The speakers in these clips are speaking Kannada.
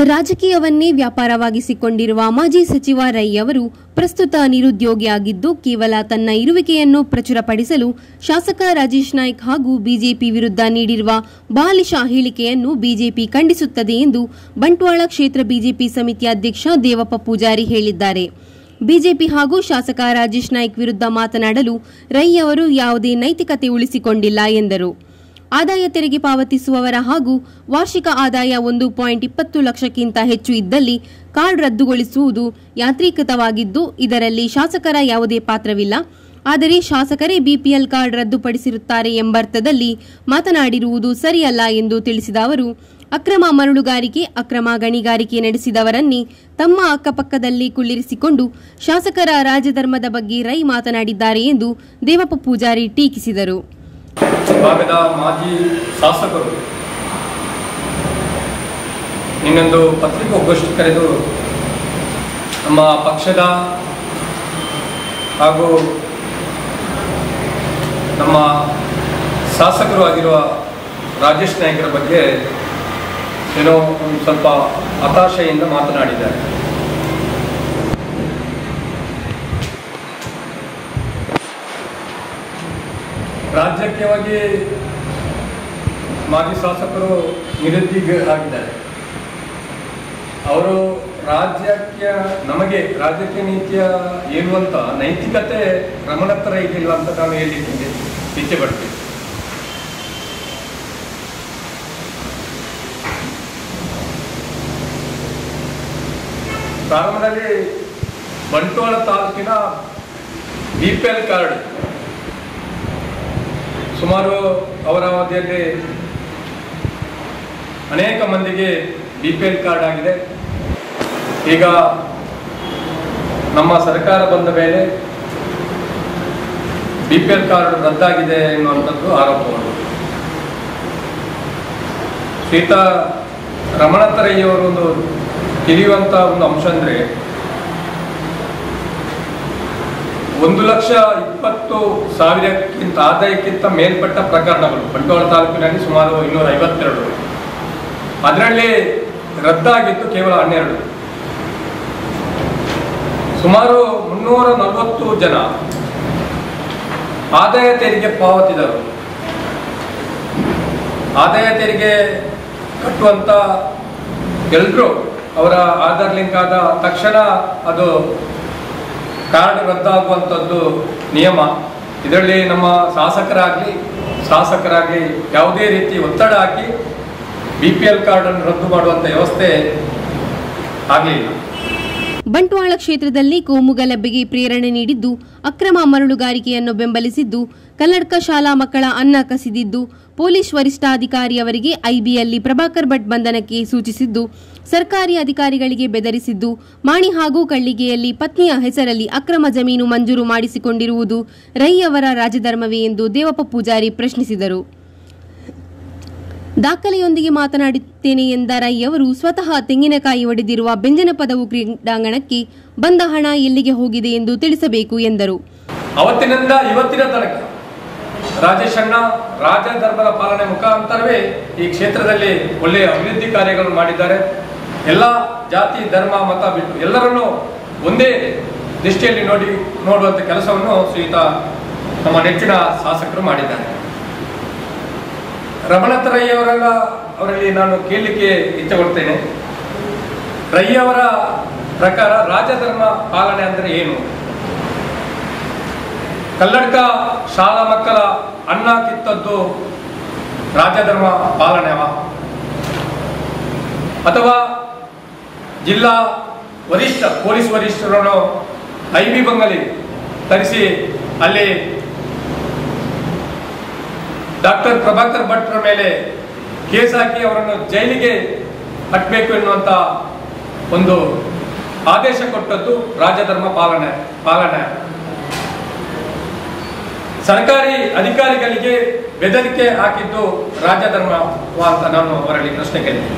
ರಾಜಕೀಯವನ್ನೇ ವ್ಯಾಪಾರವಾಗಿಸಿಕೊಂಡಿರುವ ಮಾಜಿ ಸಚಿವ ರೈ ಅವರು ಪ್ರಸ್ತುತ ನಿರುದ್ಯೋಗಿಯಾಗಿದ್ದು ಕೇವಲ ತನ್ನ ಇರುವಿಕೆಯನ್ನು ಪ್ರಚುರಪಡಿಸಲು ಶಾಸಕ ರಾಜೇಶ್ ನಾಯ್ಕ್ ಹಾಗೂ ಬಿಜೆಪಿ ವಿರುದ್ಧ ನೀಡಿರುವ ಬಾಲಿಶ ಹೇಳಿಕೆಯನ್ನು ಬಿಜೆಪಿ ಖಂಡಿಸುತ್ತದೆ ಎಂದು ಬಂಟ್ವಾಳ ಕ್ಷೇತ್ರ ಬಿಜೆಪಿ ಸಮಿತಿ ಅಧ್ಯಕ್ಷ ದೇವಪ್ಪ ಪೂಜಾರಿ ಹೇಳಿದ್ದಾರೆ ಬಿಜೆಪಿ ಹಾಗೂ ಶಾಸಕ ರಾಜೇಶ್ ನಾಯ್ಕ್ ವಿರುದ್ಧ ಮಾತನಾಡಲು ರೈ ಅವರು ಯಾವುದೇ ನೈತಿಕತೆ ಉಳಿಸಿಕೊಂಡಿಲ್ಲ ಎಂದರು ಆದಾಯ ತೆರಿಗೆ ಪಾವತಿಸುವವರ ಹಾಗೂ ವಾರ್ಷಿಕ ಆದಾಯ ಒಂದು ಪಾಯಿಂಟ್ ಇಪ್ಪತ್ತು ಲಕ್ಷಕ್ಕಿಂತ ಹೆಚ್ಚು ಇದ್ದಲ್ಲಿ ಕಾರ್ಡ್ ರದ್ದುಗೊಳಿಸುವುದು ಯಾಂತ್ರೀಕೃತವಾಗಿದ್ದು ಇದರಲ್ಲಿ ಶಾಸಕರ ಯಾವುದೇ ಪಾತ್ರವಿಲ್ಲ ಆದರೆ ಶಾಸಕರೇ ಬಿಪಿಎಲ್ ಕಾರ್ಡ್ ರದ್ದುಪಡಿಸಿರುತ್ತಾರೆ ಎಂಬರ್ಥದಲ್ಲಿ ಮಾತನಾಡಿರುವುದು ಸರಿಯಲ್ಲ ಎಂದು ತಿಳಿಸಿದ ಅವರು ಅಕ್ರಮ ಮರಳುಗಾರಿಕೆ ಅಕ್ರಮ ಗಣಿಗಾರಿಕೆ ನಡೆಸಿದವರನ್ನೇ ತಮ್ಮ ಅಕ್ಕಪಕ್ಕದಲ್ಲಿ ಕುಳ್ಳಿರಿಸಿಕೊಂಡು ಶಾಸಕರ ರಾಜಧರ್ಮದ ಬಗ್ಗೆ ರೈ ಮಾತನಾಡಿದ್ದಾರೆ ಎಂದು ದೇವಪ್ಪ ಪೂಜಾರಿ ಟೀಕಿಸಿದರು ಭಾಗದ ಮಾಜಿ ಶಾಸಕರು ಇನ್ನೊಂದು ಪತ್ರಿಕೋಗೋಷ್ಠಿ ಕರೆದು ನಮ್ಮ ಪಕ್ಷದ ಹಾಗೂ ನಮ್ಮ ಶಾಸಕರು ಆಗಿರುವ ರಾಜೇಶ್ ನಾಯ್ಕರ ಬಗ್ಗೆ ಏನೋ ಒಂದು ಸ್ವಲ್ಪ ಹತಾಶೆಯಿಂದ ಮಾತನಾಡಿದ್ದಾರೆ ರಾಜಕೀಯವಾಗಿ ಮಾಜಿ ಶಾಸಕರು ನಿರುದ್ಯೋಗ ಆಗಿದ್ದಾರೆ ಅವರು ರಾಜ್ಯಕ್ಕೆ ನಮಗೆ ರಾಜಕೀಯ ನೀತಿಯ ಏನು ಅಂತ ನೈತಿಕತೆ ರಮಣ ಹತ್ರ ಇದಿಲ್ಲ ಅಂತ ನಾನು ಹೇಳಲಿಕ್ಕೆ ಇಚ್ಛೆ ಪಡ್ತೀನಿ ಪ್ರಾರಂಭದಲ್ಲಿ ಬಂಟ್ವಾಳ ತಾಲೂಕಿನ ಬಿ ಪಿ ಎಲ್ ಕಾರ್ಡ್ ಸುಮಾರು ಅವರ ಅವಧಿಯಲ್ಲಿ ಅನೇಕ ಮಂದಿಗೆ ಬಿ ಪಿ ಎಲ್ ಕಾರ್ಡ್ ಆಗಿದೆ ಈಗ ನಮ್ಮ ಸರ್ಕಾರ ಬಂದ ಮೇಲೆ ಬಿ ಪಿ ಎಲ್ ಕಾರ್ಡ್ ರದ್ದಾಗಿದೆ ಎನ್ನುವಂಥದ್ದು ಆರೋಪಗಳು ಶ್ರೀತ ರಮಣತರಯ್ಯವರು ಒಂದು ತಿಳಿಯುವಂಥ ಒಂದು ಅಂಶ ಅಂದರೆ ಒಂದು ಲಕ್ಷ ಇಪ್ಪತ್ತು ಸಾವಿರಕ್ಕಿಂತ ಆದಾಯಕ್ಕಿಂತ ಮೇಲ್ಪಟ್ಟ ಪ್ರಕರಣಗಳು ಬಂಟ್ವಾಳ ತಾಲೂಕಿನಲ್ಲಿ ಸುಮಾರು ಇನ್ನೂರ ಐವತ್ತೆರಡು ಅದರಲ್ಲಿ ರದ್ದಾಗಿದ್ದು ಕೇವಲ ಹನ್ನೆರಡು ಸುಮಾರು ಮುನ್ನೂರ ನಲವತ್ತು ಜನ ಆದಾಯ ತೆರಿಗೆ ಪಾವತಿದರು ಆದಾಯ ತೆರಿಗೆ ಕಟ್ಟುವಂತ ಎಲ್ಲರೂ ಅವರ ಆಧಾರ್ ಲಿಂಕ್ ಆದ ತಕ್ಷಣ ಅದು ಕಾರ್ಡ್ ರದ್ದಾಗುವಂಥದ್ದು ನಿಯಮ ಇದರಲ್ಲಿ ನಮ್ಮ ಶಾಸಕರಾಗಲಿ ಶಾಸಕರಾಗಲಿ ಯಾವುದೇ ರೀತಿ ಒತ್ತಡ ಹಾಕಿ ಬಿ ಪಿ ಎಲ್ ಕಾರ್ಡನ್ನು ರದ್ದು ಮಾಡುವಂಥ ವ್ಯವಸ್ಥೆ ಆಗಲಿಲ್ಲ ಬಂಟ್ವಾಳ ಕ್ಷೇತ್ರದಲ್ಲಿ ಕೋಮುಗಲಭೆಗೆ ಪ್ರೇರಣೆ ನೀಡಿದ್ದು ಅಕ್ರಮ ಮರಳುಗಾರಿಕೆಯನ್ನು ಬೆಂಬಲಿಸಿದ್ದು ಕನ್ನಡಕ ಶಾಲಾ ಮಕ್ಕಳ ಅನ್ನ ಕಸಿದಿದ್ದು ಪೊಲೀಸ್ ವರಿಷ್ಠಾಧಿಕಾರಿಯವರಿಗೆ ಐಬಿಯಲ್ಲಿ ಪ್ರಭಾಕರ್ ಭಟ್ ಬಂಧನಕ್ಕೆ ಸೂಚಿಸಿದ್ದು ಸರ್ಕಾರಿ ಅಧಿಕಾರಿಗಳಿಗೆ ಬೆದರಿಸಿದ್ದು ಮಾಣಿ ಹಾಗೂ ಕಳ್ಳಿಗೆಯಲ್ಲಿ ಪತ್ನಿಯ ಹೆಸರಲ್ಲಿ ಅಕ್ರಮ ಜಮೀನು ಮಂಜೂರು ಮಾಡಿಸಿಕೊಂಡಿರುವುದು ರೈ ಅವರ ರಾಜಧರ್ಮವೇ ಎಂದು ದೇವಪ್ಪ ಪೂಜಾರಿ ಪ್ರಶ್ನಿಸಿದರು ದಾಖಲೆಯೊಂದಿಗೆ ಮಾತನಾಡುತ್ತೇನೆ ಎಂದ ರೈ ಅವರು ಸ್ವತಃ ತೆಂಗಿನಕಾಯಿ ಒಡೆದಿರುವ ಬೆಂಜನಪದವು ಕ್ರೀಡಾಂಗಣಕ್ಕೆ ಬಂದ ಹಣ ಎಲ್ಲಿಗೆ ಹೋಗಿದೆ ಎಂದು ತಿಳಿಸಬೇಕು ಎಂದರು ಅವತ್ತಿನಿಂದ ಇವತ್ತಿನ ತನಕ ರಾಜೇಶ್ ಅಣ್ಣ ರಾಜಧರ್ಮದ ಪಾಲನೆ ಮುಖಾಂತರವೇ ಈ ಕ್ಷೇತ್ರದಲ್ಲಿ ಒಳ್ಳೆಯ ಅಭಿವೃದ್ಧಿ ಕಾರ್ಯಗಳನ್ನು ಮಾಡಿದ್ದಾರೆ ಎಲ್ಲ ಜಾತಿ ಧರ್ಮ ಮತ ಬಿಟ್ಟು ಎಲ್ಲರನ್ನೂ ಒಂದೇ ದೃಷ್ಟಿಯಲ್ಲಿ ನೋಡಿ ನೋಡುವಂಥ ಕೆಲಸವನ್ನು ಶ್ರೀಯುತ ನಮ್ಮ ನೆಚ್ಚಿನ ಶಾಸಕರು ಮಾಡಿದ್ದಾರೆ ರಮಣತ್ ರೈ ಅವರೆಲ್ಲ ಅವರಲ್ಲಿ ನಾನು ಕೇಳಲಿಕ್ಕೆ ಇಚ್ಛೆ ಪಡ್ತೇನೆ ರೈ ಅವರ ಪ್ರಕಾರ ರಾಜಧರ್ಮ ಪಾಲನೆ ಅಂದರೆ ಏನು ಕಲ್ಲಡ್ಕ ಶಾಲಾ ಮಕ್ಕಳ ಅನ್ನ ಕಿತ್ತದ್ದು ರಾಜಧರ್ಮ ಪಾಲನೆವ ಅಥವಾ ಜಿಲ್ಲಾ ವರಿಷ್ಠ ಪೊಲೀಸ್ ವರಿಷ್ಠರನ್ನು ಐ ಬಿ ಬಂಗಲಿ ತರಿಸಿ ಅಲ್ಲಿ ಡಾಕ್ಟರ್ ಪ್ರಭಾಕರ್ ಭಟ್ರ ಮೇಲೆ ಕೇಸ್ ಹಾಕಿ ಅವರನ್ನು ಜೈಲಿಗೆ ಹಟ್ಟಬೇಕು ಎನ್ನುವಂತ ಒಂದು ಆದೇಶ ಕೊಟ್ಟದ್ದು ರಾಜಧರ್ಮ ಪಾಲನೆ ಪಾಲನೆ ಸರ್ಕಾರಿ ಅಧಿಕಾರಿಗಳಿಗೆ ಬೆದರಿಕೆ ಹಾಕಿದ್ದು ರಾಜಧರ್ಮ ಅಂತ ನಾನು ಅವರಲ್ಲಿ ಪ್ರಶ್ನೆ ಕೇಳಿದೆ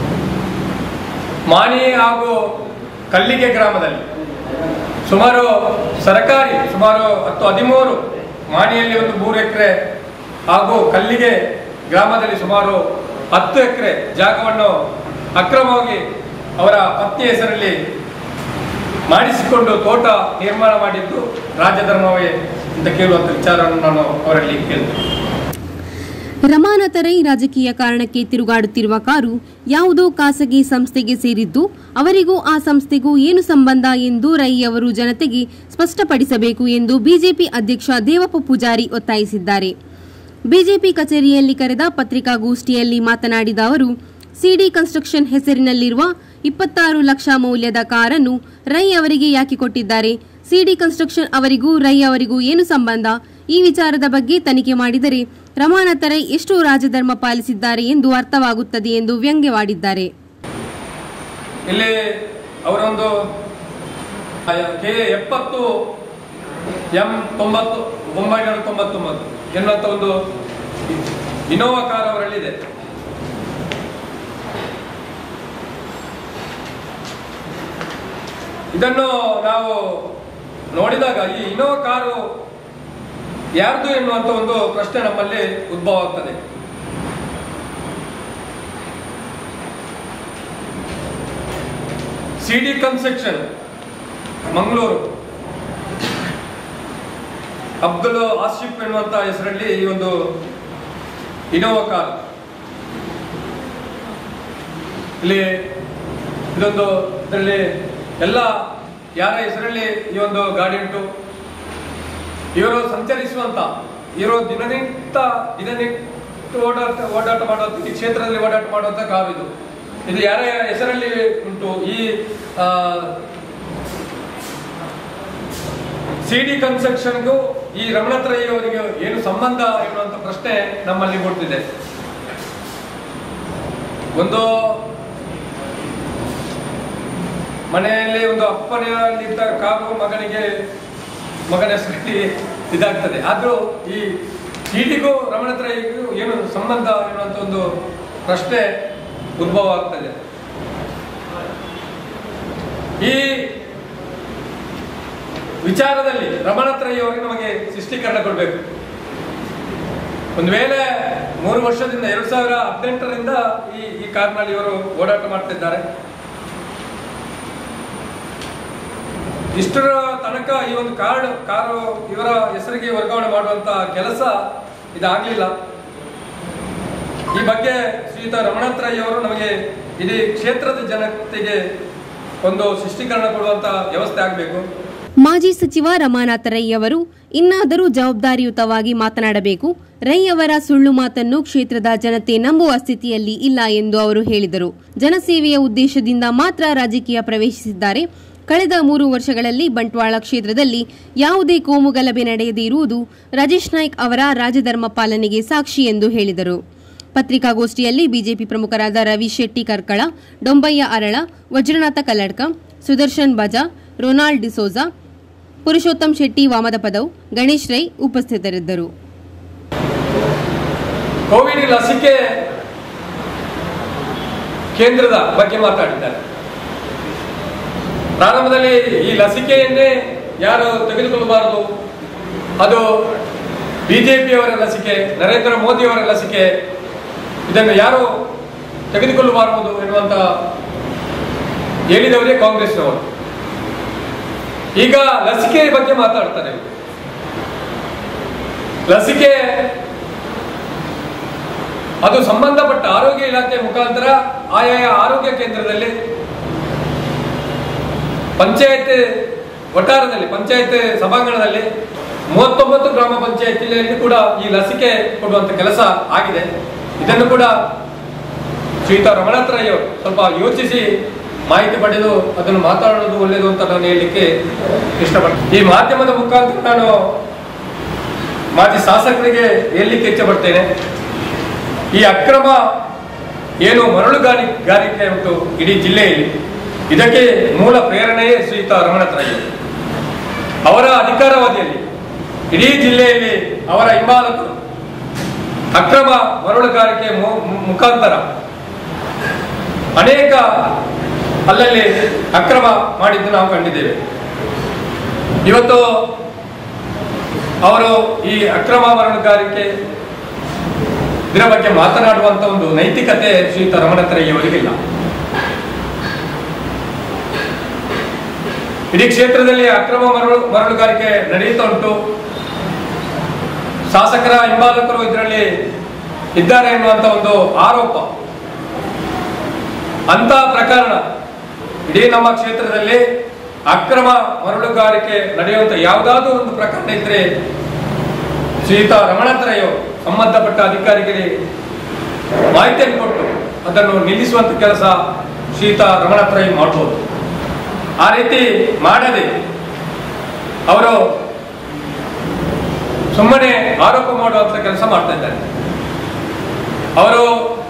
ಮಾಣಿ ಹಾಗೂ ಕಲ್ಲಿಗೆ ಗ್ರಾಮದಲ್ಲಿ ಸುಮಾರು ಸರ್ಕಾರಿ ಸುಮಾರು ಹತ್ತು ಹದಿಮೂರು ಮಾಣಿಯಲ್ಲಿ ಒಂದು ಮೂರು ಎಕರೆ ಹಾಗೂ ಕಲ್ಲಿಗೆ ಗ್ರಾಮದಲ್ಲಿ ಸುಮಾರು ಹತ್ತು ಎಕರೆ ಜಾಗವನ್ನು ಅಕ್ರಮವಾಗಿ ಅವರ ಪತ್ನಿ ಹೆಸರಲ್ಲಿ ಮಾಡಿಸಿಕೊಂಡು ತೋಟ ನಿರ್ಮಾಣ ಮಾಡಿದ್ದು ರಾಜ್ಯ ಧರ್ಮವೇ ಅಂತ ಕೇಳುವಂಥ ವಿಚಾರವನ್ನು ನಾನು ಅವರಲ್ಲಿ ಕೇಳ್ತೇನೆ ರಮಾನಾಥ ರೈ ರಾಜಕೀಯ ಕಾರಣಕ್ಕೆ ತಿರುಗಾಡುತ್ತಿರುವ ಕಾರು ಯಾವುದೋ ಖಾಸಗಿ ಸಂಸ್ಥೆಗೆ ಸೇರಿದ್ದು ಅವರಿಗೂ ಆ ಸಂಸ್ಥೆಗೂ ಏನು ಸಂಬಂಧ ಎಂದು ರೈ ಅವರು ಜನತೆಗೆ ಸ್ಪಷ್ಟಪಡಿಸಬೇಕು ಎಂದು ಬಿಜೆಪಿ ಅಧ್ಯಕ್ಷ ದೇವಪ್ಪ ಪೂಜಾರಿ ಒತ್ತಾಯಿಸಿದ್ದಾರೆ ಬಿಜೆಪಿ ಕಚೇರಿಯಲ್ಲಿ ಕರೆದ ಪತ್ರಿಕಾಗೋಷ್ಠಿಯಲ್ಲಿ ಮಾತನಾಡಿದ ಅವರು ಸಿಡಿ ಕನ್ಸ್ಟ್ರಕ್ಷನ್ ಹೆಸರಿನಲ್ಲಿರುವ ಇಪ್ಪತ್ತಾರು ಲಕ್ಷ ಮೌಲ್ಯದ ಕಾರನ್ನು ರೈ ಅವರಿಗೆ ಯಾಕೆ ಕೊಟ್ಟಿದ್ದಾರೆ ಸಿಡಿ ಕನ್ಸ್ಟ್ರಕ್ಷನ್ ಅವರಿಗೂ ರೈ ಅವರಿಗೂ ಏನು ಸಂಬಂಧ ಈ ವಿಚಾರದ ಬಗ್ಗೆ ತನಿಖೆ ಮಾಡಿದರೆ ರಮಾನಾಥ ರೈ ಎಷ್ಟು ರಾಜಧರ್ಮ ಪಾಲಿಸಿದ್ದಾರೆ ಎಂದು ಅರ್ಥವಾಗುತ್ತದೆ ಎಂದು ವ್ಯಂಗ್ಯವಾಡಿದ್ದಾರೆ ಇಲ್ಲಿ ಅವರೊಂದು ಕೆ ಎಪ್ಪತ್ತು ಎಂ ತೊಂಬತ್ತು ಒಂಬೈನೂರ ತೊಂಬತ್ತೊಂಬತ್ತು ಎನ್ನುವಂಥ ಒಂದು ಇನೋವಾ ಕಾರ್ ಅವರಲ್ಲಿದೆ ಇದನ್ನು ನಾವು ನೋಡಿದಾಗ ಈ ಇನೋವಾ ಕಾರು ಯಾರ್ದು ಎನ್ನುವಂಥ ಒಂದು ಪ್ರಶ್ನೆ ನಮ್ಮಲ್ಲಿ ಉದ್ಭವ ಆಗ್ತದೆ C D construction Mangaluru Abdul Asif ಎನ್ನುವಂತ ಹೆಸರಲ್ಲಿ ಈ ಒಂದು ಇನೋವಾ ಕಾರ್ ಇಲ್ಲಿ ಇದೊಂದು ಇದರಲ್ಲಿ ಎಲ್ಲ ಯಾರ ಹೆಸರಲ್ಲಿ ಈ ಒಂದು ಗಾಡಿ ಉಂಟು ಇವರು ಸಂಚರಿಸುವಂತ ಇವರು ದಿನನಿತ್ಯ ದಿನನಿತ್ಯ ಓಡಾಟ ಓಡಾಟ ಮಾಡುವಂತ ಈ ಕ್ಷೇತ್ರದಲ್ಲಿ ಓಡಾಟ ಮಾಡುವಂತ ಕಾರು ಇದು ಇದು ಯಾರ ಹೆಸರಲ್ಲಿ ಉಂಟು ಈ ಸಿ ಡಿ ಕನ್ಸ್ಟ್ರಕ್ಷನ್ಗೂ ಈ ರಮಣಾಥ ರೈ ಅವರಿಗೆ ಏನು ಸಂಬಂಧ ಎನ್ನುವಂತ ಪ್ರಶ್ನೆ ನಮ್ಮಲ್ಲಿ ಮೂಡ್ತಿದೆ ಒಂದು ಮನೆಯಲ್ಲಿ ಒಂದು ಅಪ್ಪನೆಯಲ್ಲಿದ್ದ ಕಾರು ಮಗನಿಗೆ ಮಗನ ಹೆಸರಲ್ಲಿ ಇದಾಗ್ತದೆ ಆದ್ರೂ ಈ ಟಿಟಿಗೂ ರಮಣಾಥ ರೈಗೂ ಏನು ಸಂಬಂಧ ಎನ್ನುವಂತ ಒಂದು ಪ್ರಶ್ನೆ ಉದ್ಭವ ಆಗ್ತದೆ ಈ ವಿಚಾರದಲ್ಲಿ ರಮಣಾಥ ರೈ ಅವರಿಗೆ ನಮಗೆ ಶಿಷ್ಟೀಕರಣ ಕೊಡಬೇಕು ಒಂದು ವೇಳೆ ಮೂರು ವರ್ಷದಿಂದ ಎರಡ್ ಸಾವಿರ ಹದಿನೆಂಟರಿಂದ ಈ ಈ ಕಾರ್ನಲ್ಲಿ ಇವರು ಓಡಾಟ ಮಾಡ್ತಿದ್ದಾರೆ ಇಷ್ಟರ ತನಕ ಈ ಒಂದು ಕಾರ್ಡ್ ಕಾರು ಇವರ ಹೆಸರಿಗೆ ವರ್ಗಾವಣೆ ಮಾಡುವಂತ ಕೆಲಸ ಇದಾಗಲಿಲ್ಲ ಈ ಬಗ್ಗೆ ಶ್ರೀಯುತ ರಮಣಾಥ ರೈ ಅವರು ನಮಗೆ ಇಡೀ ಕ್ಷೇತ್ರದ ಜನತೆಗೆ ಒಂದು ಶಿಷ್ಟೀಕರಣ ಕೊಡುವಂತ ವ್ಯವಸ್ಥೆ ಆಗಬೇಕು ಮಾಜಿ ಸಚಿವ ರಮಾನಾಥ ರೈ ಅವರು ಇನ್ನಾದರೂ ಜವಾಬ್ದಾರಿಯುತವಾಗಿ ಮಾತನಾಡಬೇಕು ರೈ ಅವರ ಸುಳ್ಳು ಮಾತನ್ನು ಕ್ಷೇತ್ರದ ಜನತೆ ನಂಬುವ ಸ್ಥಿತಿಯಲ್ಲಿ ಇಲ್ಲ ಎಂದು ಅವರು ಹೇಳಿದರು ಜನಸೇವೆಯ ಉದ್ದೇಶದಿಂದ ಮಾತ್ರ ರಾಜಕೀಯ ಪ್ರವೇಶಿಸಿದ್ದಾರೆ ಕಳೆದ ಮೂರು ವರ್ಷಗಳಲ್ಲಿ ಬಂಟ್ವಾಳ ಕ್ಷೇತ್ರದಲ್ಲಿ ಯಾವುದೇ ಕೋಮು ಗಲಭೆ ನಡೆಯದೇ ಇರುವುದು ರಾಜೇಶ್ ನಾಯ್ಕ್ ಅವರ ರಾಜಧರ್ಮ ಪಾಲನೆಗೆ ಸಾಕ್ಷಿ ಎಂದು ಹೇಳಿದರು ಪತ್ರಿಕಾಗೋಷ್ಠಿಯಲ್ಲಿ ಬಿಜೆಪಿ ಪ್ರಮುಖರಾದ ರವಿ ಶೆಟ್ಟಿ ಕರ್ಕಳ ಡೊಂಬಯ್ಯ ಅರಳ ವಜ್ರನಾಥ ಕಲ್ಲಡ್ಕ ಸುದರ್ಶನ್ ಬಜಾ ರೊನಾಲ್ಡ್ ಡಿಸೋಜಾ ಪುರುಷೋತ್ತಮ್ ಶೆಟ್ಟಿ ವಾಮದ ಪದವ್ ಗಣೇಶ್ ರೈ ಉಪಸ್ಥಿತರಿದ್ದರು ಕೋವಿಡ್ ಲಸಿಕೆ ಕೇಂದ್ರದ ಬಗ್ಗೆ ಮಾತಾಡಿದ್ದಾರೆ ಪ್ರಾರಂಭದಲ್ಲಿ ಈ ಲಸಿಕೆಯನ್ನೇ ಯಾರು ತೆಗೆದುಕೊಳ್ಳಬಾರದು ಅದು ಬಿಜೆಪಿಯವರ ಲಸಿಕೆ ನರೇಂದ್ರ ಮೋದಿಯವರ ಲಸಿಕೆ ಇದನ್ನು ಯಾರು ತೆಗೆದುಕೊಳ್ಳಬಾರದು ಎನ್ನುವಂತ ಹೇಳಿದವರೇ ಕಾಂಗ್ರೆಸ್ನವರು ಈಗ ಲಸಿಕೆ ಬಗ್ಗೆ ಮಾತಾಡ್ತಾರೆ ಇವರು. ಲಸಿಕೆ ಅದು ಸಂಬಂಧಪಟ್ಟ ಆರೋಗ್ಯ ಇಲಾಖೆ ಮುಖಾಂತರ ಆಯಾಯ ಆರೋಗ್ಯ ಕೇಂದ್ರದಲ್ಲಿ ಪಂಚಾಯತ್ ವಠಾರದಲ್ಲಿ ಪಂಚಾಯತ್ ಸಭಾಂಗಣದಲ್ಲಿ ಮೂವತ್ತೊಂಬತ್ತು ಗ್ರಾಮ ಪಂಚಾಯತಿಯಲ್ಲಿ ಕೂಡ ಈ ಲಸಿಕೆ ಕೊಡುವಂತ ಕೆಲಸ ಆಗಿದೆ ಇದನ್ನು ಕೂಡ ಶ್ರೀಯುತ ರಮಣಾಥ ರೈ ಅವರು ಸ್ವಲ್ಪ ಯೋಚಿಸಿ ಮಾಹಿತಿ ಪಡೆದು ಅದನ್ನು ಮಾತಾಡೋದು ಒಳ್ಳೆಯದು ಅಂತ ನಾನು ಹೇಳಲಿಕ್ಕೆ ಇಷ್ಟಪಡ್ತೇನೆ ಈ ಮಾಧ್ಯಮದ ಮುಖಾಂತರ ನಾನು ಮಾಜಿ ಶಾಸಕರಿಗೆ ಹೇಳಲಿಕ್ಕೆ ಇಚ್ಛೆ ಪಡ್ತೇನೆ ಈ ಅಕ್ರಮ ಏನು ಮರಳುಗಾರಿ ಗಾರಿಕೆ ಉಂಟು ಇಡೀ ಜಿಲ್ಲೆಯಲ್ಲಿ ಇದಕ್ಕೆ ಮೂಲ ಪ್ರೇರಣೆಯೇ ಶ್ರೀಯುತ ರಮಣಾಥ ರೈ ಅವರು. ಅವರ ಅಧಿಕಾರಾವಧಿಯಲ್ಲಿ ಇಡೀ ಜಿಲ್ಲೆಯಲ್ಲಿ ಅವರ ಹಿಂಬಾಲಕರು ಅಕ್ರಮ ಮರಳುಗಾರಿಕೆ ಮು- ಮು- ಮುಖಾಂತರ ಅನೇಕ ಅಲ್ಲಲ್ಲಿ ಅಕ್ರಮ ಮಾಡಿದ್ದು ನಾವು ಕಂಡಿದ್ದೇವೆ ಇವತ್ತು ಅವರು ಈ ಅಕ್ರಮ ಮರಳುಗಾರಿಕೆ ಇದರ ಬಗ್ಗೆ ಮಾತನಾಡುವಂತ ಒಂದು ನೈತಿಕತೆ ಶ್ರೀಯುತ ರಮಣಾಥ ರೈ ಅವರಿಗಿಲ್ಲ ಇಡೀ ಕ್ಷೇತ್ರದಲ್ಲಿ ಅಕ್ರಮ ಮರಳು ಮರಳುಗಾರಿಕೆ ನಡೆಯುತ್ತಾ ಉಂಟು ಶಾಸಕರ ಹಿಂಬಾಲಕರು ಇದರಲ್ಲಿ ಇದ್ದಾರೆ ಎನ್ನುವಂತ ಒಂದು ಆರೋಪ ಅಂತ ಪ್ರಕರಣ ಇಡೀ ನಮ್ಮ ಕ್ಷೇತ್ರದಲ್ಲಿ ಅಕ್ರಮ ಮರಳುಗಾರಿಕೆ ನಡೆಯುವಂತ ಯಾವುದಾದ್ರೂ ಒಂದು ಪ್ರಕರಣ ಇದ್ರೆ ಶ್ರೀಯುತ ರಮಣತ್ರಯೋ ಸಂಬಂಧಪಟ್ಟ ಅಧಿಕಾರಿಗಳಿಗೆ ಮಾಹಿತಿಯನ್ನು ಕೊಟ್ಟು ಅದನ್ನು ನಿಲ್ಲಿಸುವಂತ ಕೆಲಸ ಶ್ರೀಯುತ ರಮಣತ್ರಯ ಮಾಡಬಹುದು ಆ ರೀತಿ ಮಾಡದೆ ಅವರು ಸುಮ್ಮನೆ ಆರೋಪ ಮಾಡುವಂತ ಕೆಲಸ ಮಾಡ್ತಾ ಇದ್ದಾರೆ ಅವರು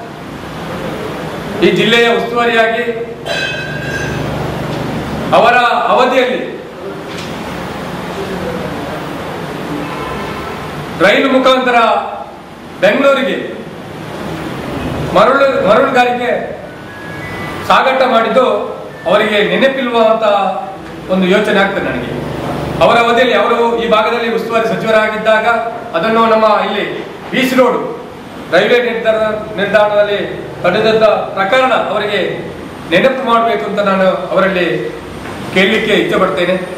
ಈ ಜಿಲ್ಲೆಯ ಉಸ್ತುವಾರಿಯಾಗಿ ಅವರ ಅವಧಿಯಲ್ಲಿ ರೈಲು ಮುಖಾಂತರ ಬೆಂಗಳೂರಿಗೆ ಮರಳು ಮರಳುಗಾರಿಕೆ ಸಾಗಾಟ ಮಾಡಿದ್ದು ಅವರಿಗೆ ನೆನಪಿಲ್ವ ಅಂತ ಒಂದು ಯೋಚನೆ ಆಗ್ತದೆ ನನಗೆ ಅವರ ಅವಧಿಯಲ್ಲಿ ಅವರು ಈ ಭಾಗದಲ್ಲಿ ಉಸ್ತುವಾರಿ ಸಚಿವರಾಗಿದ್ದಾಗ ಅದನ್ನು ನಮ್ಮ ಇಲ್ಲಿ ಬೀಚ್ ರೋಡ್ ರೈಲ್ವೆ ನಿರ್ಧಾರ ನಿಲ್ದಾಣದಲ್ಲಿ ತಡೆದಂತ ಪ್ರಕರಣ ಅವರಿಗೆ ನೆನಪು ಮಾಡಬೇಕು ಅಂತ ನಾನು ಅವರಲ್ಲಿ ಕೇಳಲಿಕ್ಕೆ ಇಚ್ಛೆ ಪಡ್ತೇನೆ